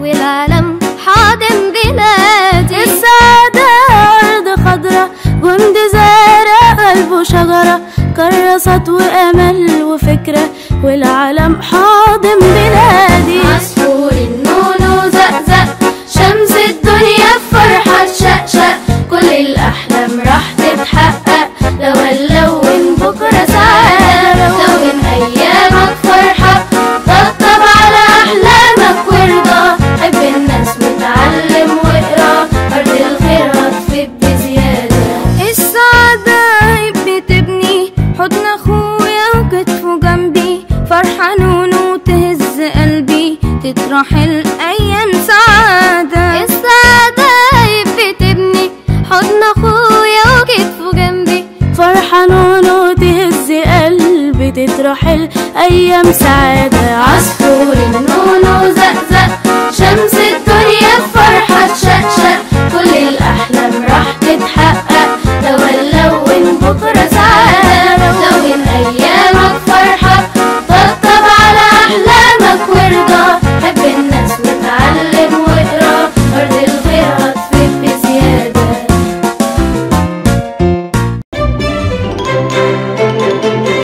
والعلم حاضن بلادي السعادة أرض خضرة جند زارع قلبه شجرة كرست وأمل وفكرة والعلم حاضن بلادي عصفور النونو زقزق شمس الدنيا بفرحة تشقشق كل الأحلام راح تتحقق لو هنلون بكرة سعادة لون أيامك فرحة طبطب على أحلامك وارضى حب الناس وتعلم واقرا أرض الخير هتفيد بزيادة السعادة بتبني حضن أخويا وكتفه جنبي فرحة تهز قلبي تطرح الأيام سعادة السعادة بتبني حضن أخويا وكتفه جنبي فرحة نونو تهز قلبي تطرح الأيام سعادة عصفور النونو زقزق